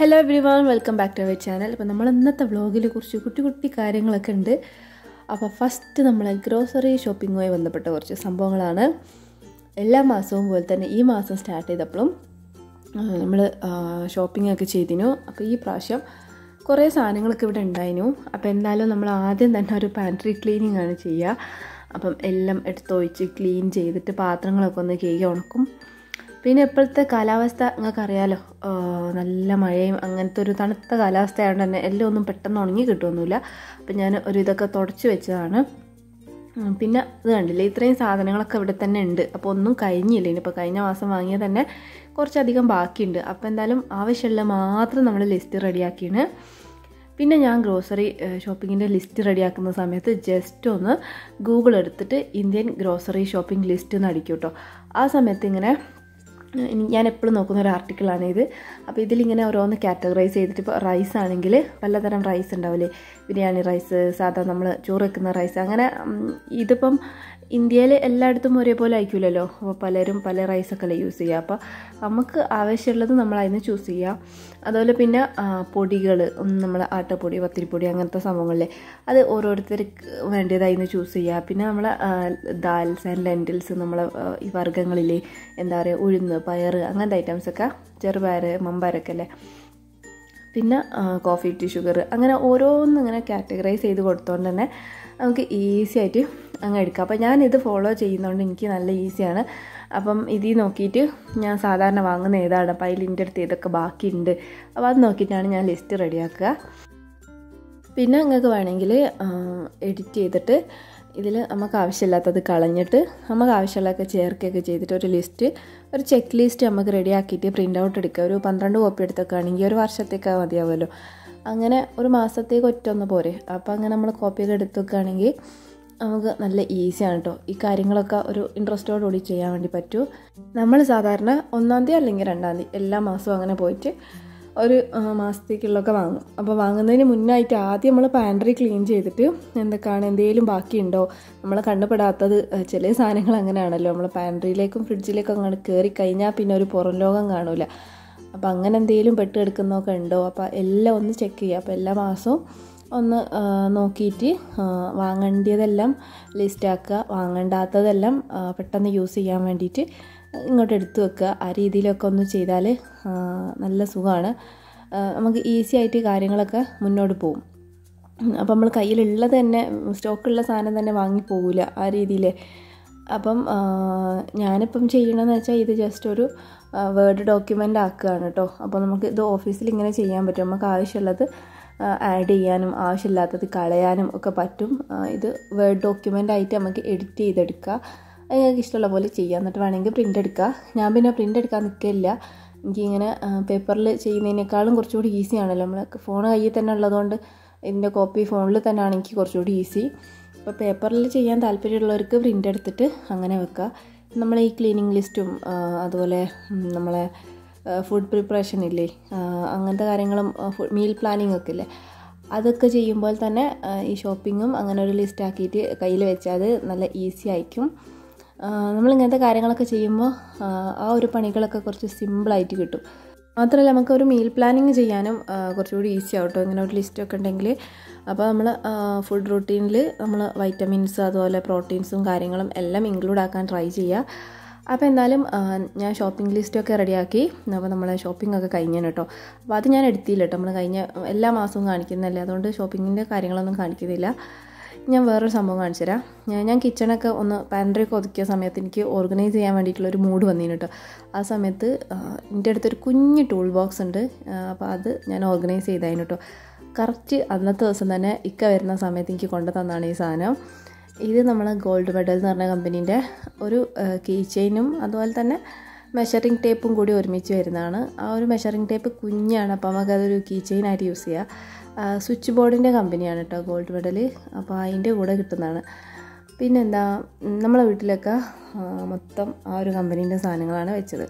hello everyone welcome back to our channel അപ്പോൾ നമ്മൾ ഇന്നത്തെ വ്ളോഗിൽ കുറച്ച് കുട്ടി കുട്ടി കാര്യങ്ങളൊക്കെ ഉണ്ട് അപ്പോൾ ഫസ്റ്റ് നമ്മൾ ഗ്രോസറി ഷോപ്പിങ്ങുമായി ബന്ധപ്പെട്ട കുറച്ച് സംഭവങ്ങളാണ് എല്ലാ മാസവും പോലെ തന്നെ ഈ മാസം സ്റ്റാർട്ട് ചെയ്തപ്പോഴും നമ്മൾ ഷോപ്പിംഗ് ഒക്കെ ചെയ്തിനു അപ്പോൾ ഈ പ്രാവശ്യം കുറേ സാധനങ്ങളൊക്കെ ഇവിടെ ഉണ്ടായിരുന്നു അപ്പോൾ എന്തായാലും നമ്മൾ ആദ്യം തന്നെ ഒരു പാൻട്രി ക്ലീനിങ് ആണ് ചെയ്യുക അപ്പം എല്ലാം എടുത്തൊഴിച്ച് ക്ലീൻ ചെയ്തിട്ട് പാത്രങ്ങളൊക്കെ ഒന്ന് കേക്ക് ഉണക്കും പിന്നെ ഇപ്പോഴത്തെ കാലാവസ്ഥ നിങ്ങൾക്ക് അറിയാലോ നല്ല മഴയും അങ്ങനത്തെ ഒരു തണുത്ത കാലാവസ്ഥ ആയതുകൊണ്ട് തന്നെ എല്ലാം ഒന്നും പെട്ടെന്ന് ഉണങ്ങി കിട്ടുമൊന്നുമില്ല അപ്പം ഞാൻ ഒരു ഇതൊക്കെ തുടച്ച് വെച്ചതാണ് ഉം, പിന്നെ ഇത് കണ്ടില്ലേ ഇത്രയും സാധനങ്ങളൊക്കെ ഇവിടെ തന്നെ ഉണ്ട് അപ്പോൾ ഒന്നും കഴിഞ്ഞില്ല ഇനിയിപ്പോൾ കഴിഞ്ഞ മാസം വാങ്ങിയത് തന്നെ കുറച്ചധികം ബാക്കിയുണ്ട് അപ്പോൾ എന്തായാലും ആവശ്യമുള്ള മാത്രം നമ്മൾ ലിസ്റ്റ് റെഡിയാക്കിയാണ് പിന്നെ ഞാൻ ഗ്രോസറി ഷോപ്പിങ്ങിൻ്റെ ലിസ്റ്റ് റെഡിയാക്കുന്ന സമയത്ത് ജസ്റ്റ് ഒന്ന് ഗൂഗിൾ എടുത്തിട്ട് ഇന്ത്യൻ ഗ്രോസറി ഷോപ്പിംഗ് ലിസ്റ്റ് എന്ന് അടിക്കും കേട്ടോ ആ സമയത്ത് ഇങ്ങനെ ഇനി ഞാൻ എപ്പോഴും നോക്കുന്ന ഒരു ആർട്ടിക്കിളാണ് ഇത് അപ്പോൾ ഇതിലിങ്ങനെ ഓരോന്ന് കാറ്റഗറൈസ് ചെയ്തിട്ട് ഇപ്പോൾ റൈസ് ആണെങ്കിൽ പലതരം റൈസ് ഉണ്ടാവില്ലേ ബിരിയാണി റൈസ് സാധാ നമ്മൾ ചോറ് വെക്കുന്ന റൈസ് അങ്ങനെ ഉം, ഇതിപ്പം ഇന്ത്യയിൽ എല്ലായിടത്തും ഒരേപോലെ ആയിരിക്കില്ലല്ലോ അപ്പോൾ പലരും പല റൈസൊക്കെ അല്ലേ യൂസ് ചെയ്യുക അപ്പോൾ നമുക്ക് ആവശ്യമുള്ളത് നമ്മൾ അതിന് ചൂസ് ചെയ്യുക അതുപോലെ പിന്നെ പൊടികൾ നമ്മൾ ആട്ടപ്പൊടി പത്തിരിപ്പൊടി അങ്ങനത്തെ സംഭവങ്ങളിലെ അത് ഓരോരുത്തർക്ക് വേണ്ടിയതായിരുന്നു ചൂസ് ചെയ്യുക പിന്നെ നമ്മൾ ദാൽസ് ആൻഡ് ലെൻറ്റിൽസ് നമ്മളെ ആ, ഈ വർഗ്ഗങ്ങളിലെ എന്താ പറയുക ഉഴുന്ന് പയർ അങ്ങനത്തെ ഐറ്റംസൊക്കെ ചെറുപയർ മമ്പയറൊക്കെ അല്ലേ പിന്നെ കോഫി ടീ ഷുഗർ അങ്ങനെ ഓരോന്നും ഇങ്ങനെ കാറ്റഗറൈസ് ചെയ്ത് കൊടുത്തോണ്ട് തന്നെ നമുക്ക് ഈസി ആയിട്ട് അങ്ങ് എടുക്കാം അപ്പോൾ ഞാൻ ഇത് ഫോളോ ചെയ്യുന്നതുകൊണ്ട് എനിക്ക് നല്ല ഈസിയാണ് അപ്പം ഇതിൽ നോക്കിയിട്ട് ഞാൻ സാധാരണ വാങ്ങുന്ന ഏതാണ് അപ്പോൾ അതിൽ എൻ്റെ അടുത്ത് ഇതൊക്കെ ബാക്കിയുണ്ട് അപ്പോൾ അത് നോക്കിയിട്ടാണ് ഞാൻ ലിസ്റ്റ് റെഡിയാക്കുക പിന്നെ നിങ്ങൾക്ക് വേണമെങ്കിൽ എഡിറ്റ് ചെയ്തിട്ട് ഇതിൽ നമുക്ക് ആവശ്യമില്ലാത്തത് കളഞ്ഞിട്ട് നമുക്ക് ആവശ്യമുള്ളതൊക്കെ ചേർക്കുകയൊക്കെ ചെയ്തിട്ട് ഒരു ലിസ്റ്റ് ഒരു ചെക്ക് ലിസ്റ്റ് നമുക്ക് റെഡി ആക്കിയിട്ട് പ്രിൻ്റ് ഔട്ട് എടുക്കുക ഒരു പന്ത്രണ്ട് കോപ്പി എടുത്തൊക്കെയാണെങ്കിൽ ഒരു വർഷത്തേക്ക് മതിയാവുമല്ലോ അങ്ങനെ ഒരു മാസത്തേക്ക് ഒറ്റ ഒന്ന് പോരെ അപ്പോൾ അങ്ങനെ നമ്മൾ കോപ്പിയൊക്കെ എടുത്ത് വെക്കുകയാണെങ്കിൽ നമുക്ക് നല്ല ഈസിയാണ് കേട്ടോ ഈ കാര്യങ്ങളൊക്കെ ഒരു ഇൻട്രസ്റ്റോടുകൂടി ചെയ്യാൻ വേണ്ടി പറ്റൂ നമ്മൾ സാധാരണ ഒന്നാം തീയതി അല്ലെങ്കിൽ രണ്ടാം തീയതി എല്ലാ മാസവും അങ്ങനെ പോയിട്ട് ഒരു ആ, മാസത്തേക്കുള്ളതൊക്കെ വാങ്ങും അപ്പോൾ വാങ്ങുന്നതിന് മുന്നായിട്ട് ആദ്യം നമ്മൾ പാൻട്രി ക്ലീൻ ചെയ്തിട്ട് എന്തൊക്കെയാണ് എന്തെങ്കിലും ബാക്കിയുണ്ടോ നമ്മൾ കണ്ടുപെടാത്തത് ആ, ചില സാധനങ്ങൾ അങ്ങനെയാണല്ലോ നമ്മൾ പാൻട്രിയിലേക്കും ഫ്രിഡ്ജിലേക്കും അങ്ങോട്ട് കയറി കഴിഞ്ഞാൽ പിന്നെ ഒരു പുറം ലോകം കാണൂല അപ്പോൾ അങ്ങനെ എന്തെങ്കിലും പെട്ട് എടുക്കുന്നതൊക്കെ ഉണ്ടോ അപ്പോൾ എല്ലാം ഒന്ന് ചെക്ക് ചെയ്യുക അപ്പോൾ എല്ലാ മാസവും ഒന്ന് ആ, നോക്കിയിട്ട് ആ, വാങ്ങേണ്ടതെല്ലാം ലിസ്റ്റാക്കുക വാങ്ങേണ്ടാത്തതെല്ലാം ആ, പെട്ടെന്ന് യൂസ് ചെയ്യാൻ വേണ്ടിയിട്ട് ഇങ്ങോട്ട് എടുത്തു വെക്കുക ആ രീതിയിലൊക്കെ ഒന്ന് ചെയ്താൽ ആ, നല്ല സുഖമാണ് ആ, നമുക്ക് ഈസി ആയിട്ട് കാര്യങ്ങളൊക്കെ മുന്നോട്ട് പോകും അപ്പം നമ്മൾ കയ്യിലുള്ളത് തന്നെ സ്റ്റോക്കുള്ള സാധനം തന്നെ വാങ്ങി പോകില്ല ആ രീതിയിൽ അപ്പം ആ, ഞാനിപ്പം ചെയ്യണമെന്ന് വെച്ചാൽ ഇത് ജസ്റ്റ് ഒരു വേർഡ് ഡോക്യുമെൻ്റ് ആക്കുകയാണ് കേട്ടോ അപ്പോൾ നമുക്ക് ഇത് ഓഫീസിൽ ഇങ്ങനെ ചെയ്യാൻ പറ്റും നമുക്ക് ആവശ്യമുള്ളത് ആഡ് ചെയ്യാനും ആവശ്യമില്ലാത്തത് കളയാനും ഒക്കെ പറ്റും ആ, ഇത് വേർഡ് ഡോക്യുമെൻ്റ് ആയിട്ട് നമുക്ക് എഡിറ്റ് ചെയ്തെടുക്കുക അത് നിങ്ങൾക്ക് ഇഷ്ടമുള്ള പോലെ ചെയ്യാം എന്നിട്ട് വേണമെങ്കിൽ പ്രിൻ്റ് എടുക്കുക ഞാൻ പിന്നെ പ്രിൻ്റ് എടുക്കാൻ നിൽക്കില്ല എനിക്കിങ്ങനെ പേപ്പറിൽ ചെയ്യുന്നതിനേക്കാളും കുറച്ചുകൂടി ഈസി ആണല്ലോ നമ്മൾ ഫോൺ കയ്യിൽ തന്നെ ഉള്ളതുകൊണ്ട് ഇതിൻ്റെ കോപ്പി ഫോണിൽ തന്നെയാണ് എനിക്ക് കുറച്ചുകൂടി ഈസി അപ്പോൾ പേപ്പറിൽ ചെയ്യാൻ താല്പര്യമുള്ളവർക്ക് പ്രിൻ്റ് എടുത്തിട്ട് അങ്ങനെ വെക്കുക നമ്മൾ ഈ ക്ലീനിങ് ലിസ്റ്റും ആ, അതുപോലെ ഉം, നമ്മളെ ഫുഡ് പ്രിപ്പറേഷൻ ഇല്ലേ ആ, അങ്ങനത്തെ കാര്യങ്ങളും മീൽ പ്ലാനിങ് ഒക്കെ ഇല്ലേ അതൊക്കെ ചെയ്യുമ്പോൾ തന്നെ ആ, ഈ ഷോപ്പിങ്ങും അങ്ങനെ ഒരു ലിസ്റ്റ് ആക്കിയിട്ട് കയ്യിൽ വെച്ചാൽ അത് നല്ല ഈസി ആയിരിക്കും ആ, നമ്മളിങ്ങനത്തെ കാര്യങ്ങളൊക്കെ ചെയ്യുമ്പോൾ ആ, ആ ഒരു പണികളൊക്കെ കുറച്ച് സിമ്പിളായിട്ട് കിട്ടും മാത്രമല്ല നമുക്ക് ഒരു മീൽ പ്ലാനിങ് ചെയ്യാനും ആ, കുറച്ചുകൂടി ഈസി ആവട്ടോ ഇങ്ങനെ ഒരു ലിസ്റ്റൊക്കെ ഉണ്ടെങ്കിൽ അപ്പോൾ നമ്മൾ ഫുഡ് റൂട്ടീനിൽ നമ്മൾ വൈറ്റമിൻസ് അതുപോലെ പ്രോട്ടീൻസും കാര്യങ്ങളും എല്ലാം ഇൻക്ലൂഡ് ആക്കാൻ ട്രൈ ചെയ്യുക അപ്പോൾ എന്തായാലും ആ, ഞാൻ ഷോപ്പിംഗ് ലിസ്റ്റൊക്കെ റെഡിയാക്കി അപ്പോൾ നമ്മളെ ഷോപ്പിംഗ് ഒക്കെ കഴിഞ്ഞാണ് കേട്ടോ അപ്പോൾ അത് ഞാൻ എടുത്തില്ല കേട്ടോ നമ്മൾ കഴിഞ്ഞ എല്ലാ മാസവും കാണിക്കുന്നതല്ലേ അതുകൊണ്ട് ഷോപ്പിങ്ങിൻ്റെ കാര്യങ്ങളൊന്നും കാണിക്കുന്നില്ല ഞാൻ വേറൊരു സംഭവം കാണിച്ചു തരാം ഞാൻ ഞാൻ കിച്ചണൊക്കെ ഒന്ന് പാൻട്രിയൊക്കെ ഒതുക്കിയ സമയത്ത് എനിക്ക് ഓർഗനൈസ് ചെയ്യാൻ വേണ്ടിയിട്ടുള്ള ഒരു മൂഡ് വന്നിരുന്നു കേട്ടോ ആ സമയത്ത് ആ, എൻ്റെ അടുത്തൊരു കുഞ്ഞ് ടൂൾ ബോക്സ് ഉണ്ട് ആ, അപ്പോൾ അത് ഞാൻ ഓർഗനൈസ് ചെയ്തായിരുന്നു കേട്ടോ കറക്റ്റ് അന്നത്തെ ദിവസം തന്നെ ഇക്ക വരുന്ന സമയത്ത് എനിക്ക് കൊണ്ടു തന്നാണ് ഈ സാധനം ഇത് നമ്മൾ ഗോൾഡ് മെഡൽ എന്ന് പറഞ്ഞ കമ്പനീൻ്റെ ഒരു കീ ചെയിനും അതുപോലെ തന്നെ മെഷറിംഗ് ടേപ്പും കൂടി ഒരുമിച്ച് വരുന്നതാണ് ആ ഒരു മെഷറിംഗ് ടേപ്പ് കുഞ്ഞാണ് അപ്പോൾ നമുക്കതൊരു കീ ചെയിനായിട്ട് യൂസ് ചെയ്യാം ആ, സ്വിച്ച് ബോർഡിൻ്റെ കമ്പനിയാണ് കേട്ടോ ഗോൾഡ് മെഡൽ അപ്പോൾ അതിൻ്റെ കൂടെ കിട്ടുന്നതാണ് പിന്നെന്താ ഉം, നമ്മളെ വീട്ടിലൊക്കെ ആ, മൊത്തം ആ ഒരു കമ്പനീൻ്റെ സാധനങ്ങളാണ് വെച്ചത്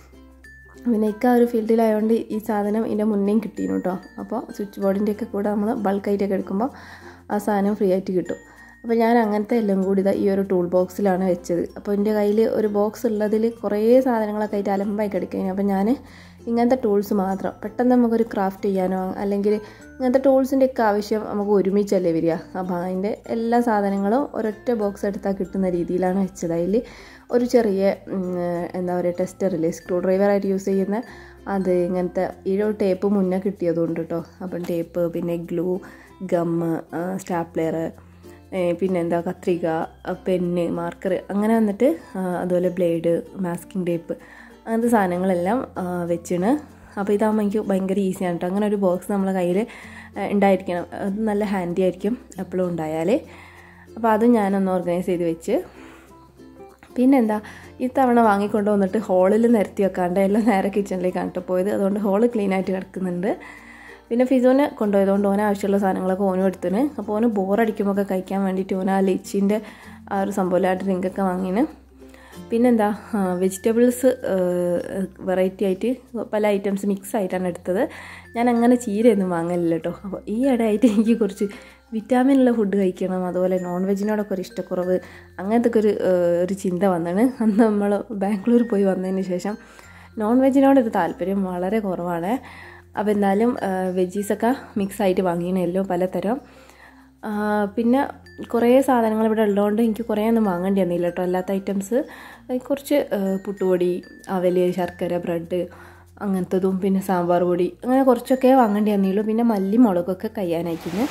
പിന്നെ ഇക്ക ആ ഒരു ഫീൽഡിലായതുകൊണ്ട് ഈ സാധനം ഇതിൻ്റെ മുന്നേയും കിട്ടിയിരുന്നു കേട്ടോ അപ്പോൾ സ്വിച്ച് ബോർഡിൻ്റെയൊക്കെ കൂടെ നമ്മൾ ബൾക്കായിട്ടൊക്കെ എടുക്കുമ്പോൾ ആ സാധനം ഫ്രീ ആയിട്ട് കിട്ടും അപ്പോൾ ഞാൻ അങ്ങനത്തെ എല്ലാം കൂടി ഇതാ ഈ ഒരു ടൂൾ ബോക്സിലാണ് വെച്ചത് അപ്പോൾ എൻ്റെ കയ്യിൽ ഒരു ബോക്സ് ഉള്ളതിൽ കുറേ സാധനങ്ങളൊക്കെ ആയിട്ട് അലമ്പായി കിടക്കുകയാണ് അപ്പോൾ ഞാൻ ഇങ്ങനത്തെ ടൂൾസ് മാത്രം പെട്ടെന്ന് നമുക്കൊരു ക്രാഫ്റ്റ് ചെയ്യാനോ അല്ലെങ്കിൽ ഇങ്ങനത്തെ ടൂൾസിൻ്റെ ഒക്കെ ആവശ്യം നമുക്ക് ഒരുമിച്ചല്ലേ വരിക അപ്പോൾ അതിൻ്റെ എല്ലാ സാധനങ്ങളും ഒരൊറ്റ ബോക്സ് എടുത്താൽ കിട്ടുന്ന രീതിയിലാണ് വെച്ചത് അതിൽ ഒരു ചെറിയ എന്താ പറയുക ടെസ്റ്ററില്ലേ സ്ക്രൂ ഡ്രൈവറായിട്ട് യൂസ് ചെയ്യുന്ന അത് ഇങ്ങനത്തെ ഈ ഒരു ടേപ്പ് മുന്നേ കിട്ടിയതുകൊണ്ട് കേട്ടോ അപ്പം ടേപ്പ് പിന്നെ ഗ്ലൂ ഗമ്മ് സ്റ്റാപ്ലെയർ പിന്നെന്താ കത്രിക പെന്ന് മാർക്കർ അങ്ങനെ വന്നിട്ട് അതുപോലെ ബ്ലേഡ് മാസ്കിംഗ് ടേപ്പ് അങ്ങനത്തെ സാധനങ്ങളെല്ലാം വെച്ചിണ് അപ്പോൾ ഇതാകുമ്പോൾ എനിക്ക് ഭയങ്കര ഈസിയാണ് കേട്ടോ അങ്ങനെ ഒരു ബോക്സ് നമ്മളെ കയ്യിൽ ഉണ്ടായിരിക്കണം അത് നല്ല ഹാൻഡി ആയിരിക്കും എപ്പോഴും ഉണ്ടായാൽ അപ്പോൾ അതും ഞാനൊന്ന് ഓർഗനൈസ് ചെയ്ത് വെച്ച് പിന്നെന്താ ഇത്തവണ വാങ്ങിക്കൊണ്ട് വന്നിട്ട് ഹോളിൽ നിരത്തി വെക്കാണ്ട് എല്ലാം നേരെ കിച്ചണിലേക്കാണ് കേട്ടോ പോയത് അതുകൊണ്ട് ഹോള് ക്ലീൻ ആയിട്ട് കിടക്കുന്നുണ്ട് പിന്നെ ഫിസോനെ കൊണ്ടുപോയതുകൊണ്ട് ഓന ആവശ്യമുള്ള സാധനങ്ങളൊക്കെ ഓനും എടുത്തിന് അപ്പോൾ ഓന് ബോറടിക്കുമ്പോൾ ഒക്കെ കഴിക്കാൻ വേണ്ടിയിട്ട് ഓന ആ ലിച്ചിൻ്റെ ആ ഒരു സംഭവം ആ ഡ്രിങ്കൊക്കെ വാങ്ങിന് പിന്നെന്താ വെജിറ്റബിൾസ് വെറൈറ്റി ആയിട്ട് പല ഐറ്റംസ് മിക്സ് ആയിട്ടാണ് എടുത്തത് ഞാൻ അങ്ങനെ ചീരയൊന്നും വാങ്ങലില്ല കേട്ടോ അപ്പോൾ ഈ ഇടയായിട്ട് എനിക്ക് കുറച്ച് വിറ്റാമിൻ ഉള്ള ഫുഡ് കഴിക്കണം അതുപോലെ നോൺ വെജിനോടൊക്കെ ഒരു ഇഷ്ടക്കുറവ് അങ്ങനത്തെ ഒക്കെ ഒരു ഒരു ചിന്ത വന്നാണ് അന്ന് നമ്മൾ ബാംഗ്ലൂർ പോയി വന്നതിന് ശേഷം നോൺ വെജിനോടൊരു താല്പര്യം വളരെ കുറവാണ് അപ്പോൾ എന്നാലും വെജീസൊക്കെ മിക്സ് ആയിട്ട് വാങ്ങിയണല്ലോ പലതരം പിന്നെ കുറേ സാധനങ്ങൾ ഇവിടെ ഉള്ളതുകൊണ്ട് എനിക്ക് കുറേ ഒന്നും വാങ്ങേണ്ടി വന്നില്ല കേട്ടോ അല്ലാത്ത ഐറ്റംസ് കുറച്ച് പുട്ടുപൊടി അവൽ ശർക്കര ബ്രെഡ് അങ്ങനത്തതും പിന്നെ സാമ്പാർ പൊടി അങ്ങനെ കുറച്ചൊക്കെ വാങ്ങേണ്ടി വന്നില്ലൂ പിന്നെ മല്ലി മുളകൊക്കെ കഴിയാനായിക്കുന്നു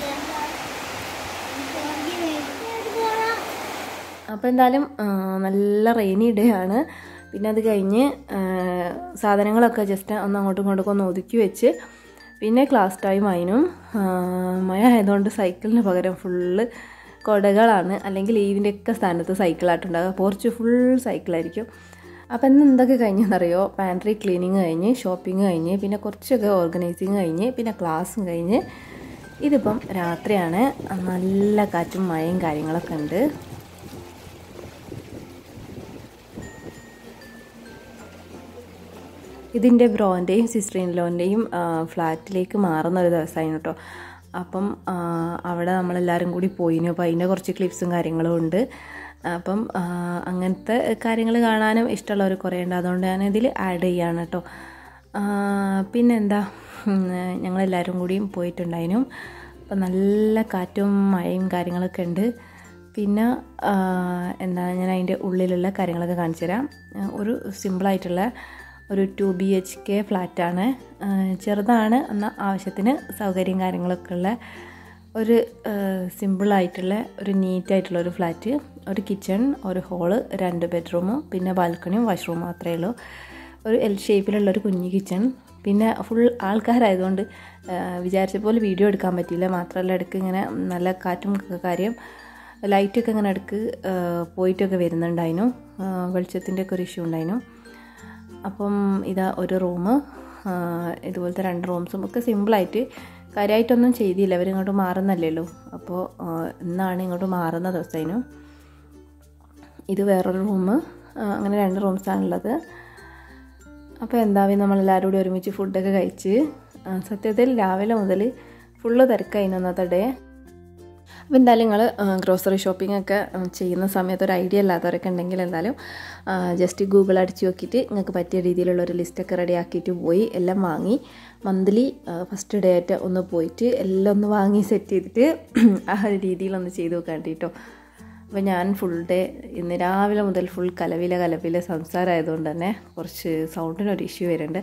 അപ്പോൾ എന്തായാലും നല്ല റെയിനി ഡേ ആണ് പിന്നെ അത് കഴിഞ്ഞ് സാധനങ്ങളൊക്കെ ജസ്റ്റ് ഒന്ന് അങ്ങോട്ടും ഇങ്ങോട്ടും ഒന്ന് ഒതുക്കി വെച്ച് പിന്നെ ക്ലാസ് ടൈം അതിനും മഴ ആയതുകൊണ്ട് സൈക്കിളിന് പകരം ഫുള്ള് കുടകളാണ് അല്ലെങ്കിൽ ഇതിൻ്റെയൊക്കെ സ്ഥാനത്ത് സൈക്കിളായിട്ടുണ്ടാകുക പോർച്ച് ഫുൾ സൈക്കിളായിരിക്കും അപ്പോൾ ഇന്ന് എന്തൊക്കെ കഴിഞ്ഞെന്നറിയോ പാൻട്രി ക്ലീനിങ് കഴിഞ്ഞ് ഷോപ്പിംഗ് കഴിഞ്ഞ് പിന്നെ കുറച്ചൊക്കെ ഓർഗനൈസിങ് കഴിഞ്ഞ് പിന്നെ ക്ലാസ്സും കഴിഞ്ഞ് ഇതിപ്പം രാത്രിയാണ് നല്ല കാറ്റും മഴയും കാര്യങ്ങളൊക്കെ ഉണ്ട് ഇതിൻ്റെ ബ്രോൻ്റെയും സിസ്റ്റർ ഇൻ ലോൻ്റെയും ഫ്ലാറ്റിലേക്ക് മാറുന്ന ഒരു ദിവസമായിരുന്നു കേട്ടോ അപ്പം അവിടെ നമ്മളെല്ലാവരും കൂടി പോയിന് അപ്പോൾ അതിൻ്റെ കുറച്ച് ക്ലിപ്സും കാര്യങ്ങളും ഉണ്ട് അപ്പം അങ്ങനത്തെ കാര്യങ്ങൾ കാണാനും ഇഷ്ടമുള്ളവർ കുറേ ഉണ്ട് അതുകൊണ്ട് ഞാൻ ഇതിൽ ആഡ് ചെയ്യാണ് കേട്ടോ പിന്നെന്താ ഞങ്ങളെല്ലാവരും കൂടിയും പോയിട്ടുണ്ടായിരുന്നു അപ്പം നല്ല കാറ്റും മഴയും കാര്യങ്ങളൊക്കെ ഉണ്ട് പിന്നെ എന്താ ഞാൻ അതിൻ്റെ ഉള്ളിലുള്ള കാര്യങ്ങളൊക്കെ കാണിച്ചു തരാം ഒരു സിമ്പിളായിട്ടുള്ള ഒരു ടു ബി എച്ച് കെ ഫ്ലാറ്റാണ് ചെറുതാണ് എന്നാൽ ആവശ്യത്തിന് സൗകര്യം കാര്യങ്ങളൊക്കെ ഉള്ള ഒരു സിമ്പിളായിട്ടുള്ള ഒരു നീറ്റായിട്ടുള്ള ഒരു ഫ്ലാറ്റ് ഒരു കിച്ചൺ ഒരു ഹോള് രണ്ട് ബെഡ്റൂമും പിന്നെ ബാൽക്കണിയും വാഷ്റൂമും മാത്രമേ ഉള്ളൂ ഒരു എൽ ഷേപ്പിലുള്ള ഒരു കുഞ്ഞു കിച്ചൺ പിന്നെ ഫുൾ ആൾക്കാരായതുകൊണ്ട് വിചാരിച്ച പോലെ വീഡിയോ എടുക്കാൻ പറ്റിയില്ല മാത്രമല്ല ഇടയ്ക്ക് ഇങ്ങനെ നല്ല കാറ്റും കാര്യം ലൈറ്റൊക്കെ ഇങ്ങനെ ഇടയ്ക്ക് പോയിട്ടൊക്കെ വരുന്നുണ്ടായിരുന്നു വെളിച്ചത്തിൻ്റെ ഒക്കെ ഒരു ഇഷ്യൂ ഉണ്ടായിരുന്നു അപ്പം ഇതാ ഒരു റൂം ഇതുപോലത്തെ രണ്ട് റൂംസും ഒക്കെ സിമ്പിളായിട്ട് കാര്യമായിട്ടൊന്നും ചെയ്തില്ല അവരിങ്ങോട്ട് മാറുന്നല്ലേല്ലോ അപ്പോൾ ഇന്നാണ് ഇങ്ങോട്ട് മാറുന്ന ദിവസമായിരുന്നു ഇത് വേറൊരു റൂം അങ്ങനെ രണ്ട് റൂംസാണുള്ളത് അപ്പോൾ എന്താവേ നമ്മളെല്ലാവരും കൂടി ഒരുമിച്ച് ഫുഡൊക്കെ കഴിച്ച് സത്യത്തിൽ രാവിലെ മുതൽ ഫുള്ള് തിരക്കായിരുന്നു അന്നത്തെ ഡേ അപ്പോൾ എന്തായാലും നിങ്ങൾ ഗ്രോസറി ഷോപ്പിംഗ് ഒക്കെ ചെയ്യുന്ന സമയത്ത് ഒരു ഐഡിയ ഇല്ലാത്തവരൊക്കെ ഉണ്ടെങ്കിൽ എന്തായാലും ജസ്റ്റ് ഗൂഗിൾ അടിച്ച് നോക്കിയിട്ട് നിങ്ങൾക്ക് പറ്റിയ രീതിയിലുള്ള ഒരു ലിസ്റ്റൊക്കെ റെഡി ആക്കിയിട്ട് പോയി എല്ലാം വാങ്ങി മന്ത്ലി ഫസ്റ്റ് ഡേ ആയിട്ട് ഒന്ന് പോയിട്ട് എല്ലാം ഒന്ന് വാങ്ങി സെറ്റ് ചെയ്തിട്ട് ആ ഒരു രീതിയിലൊന്ന് ചെയ്ത് നോക്കാൻ കേട്ടോ അപ്പോൾ ഞാൻ ഫുൾ ഡേ ഇന്ന് രാവിലെ മുതൽ ഫുൾ കലവില കലവില സംസാരമായതുകൊണ്ട് തന്നെ കുറച്ച് സൗണ്ടിനൊരു ഇഷ്യൂ വരുന്നുണ്ട്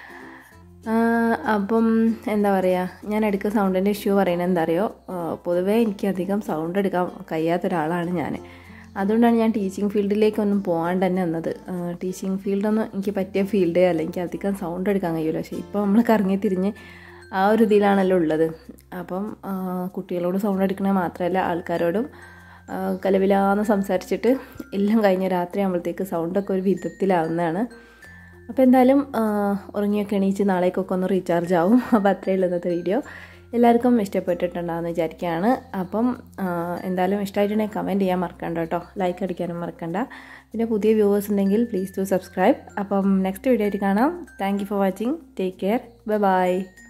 അപ്പം എന്താ പറയുക ഞാൻ എടുക്കുന്ന സൗണ്ടിൻ്റെ ഇഷ്യൂ പറയുന്നത് എന്താ അറിയോ പൊതുവേ എനിക്ക് അധികം സൗണ്ട് എടുക്കാൻ കഴിയാത്ത ഒരാളാണ് ഞാൻ അതുകൊണ്ടാണ് ഞാൻ ടീച്ചിങ് ഫീൽഡിലേക്കൊന്നും പോകാണ്ട് തന്നെ വന്നത് ടീച്ചിങ് ഫീൽഡൊന്നും എനിക്ക് പറ്റിയ ഫീൽഡേ അല്ല എനിക്ക് അധികം സൗണ്ട് എടുക്കാൻ കഴിയില്ല പക്ഷേ ഇപ്പോൾ നമ്മൾ കറങ്ങി തിരിഞ്ഞ് ആ ഒരു ഇതിലാണല്ലോ ഉള്ളത് അപ്പം കുട്ടികളോട് സൗണ്ട് എടുക്കണേ മാത്രമല്ല ആൾക്കാരോടും കലവിലാന്ന് സംസാരിച്ചിട്ട് എല്ലാം കഴിഞ്ഞ രാത്രി ആകുമ്പോഴത്തേക്ക് സൗണ്ടൊക്കെ ഒരു വിധത്തിലാവുന്നതാണ് അപ്പോൾ എന്തായാലും ഉറങ്ങിയൊക്കെ എണീച്ച് നാളേക്കൊക്കെ ഒന്ന് റീചാർജ് ആവും അപ്പോൾ അത്രയേ ഉള്ളൂ ഇന്നത്തെ വീഡിയോ എല്ലാവർക്കും ഇഷ്ടപ്പെട്ടിട്ടുണ്ടാകുമെന്ന് വിചാരിക്കുകയാണ് അപ്പം എന്തായാലും ഇഷ്ടമായിട്ടുണ്ടെങ്കിൽ കമൻറ്റ് ചെയ്യാൻ മറക്കണ്ട കേട്ടോ ലൈക്ക് അടിക്കാനും മറക്കണ്ട പിന്നെ പുതിയ വ്യൂവേഴ്സ് ഉണ്ടെങ്കിൽ പ്ലീസ് ടു സബ്സ്ക്രൈബ് അപ്പം നെക്സ്റ്റ് വീഡിയോ ആയിട്ട് കാണാം thank you for watching take care bye by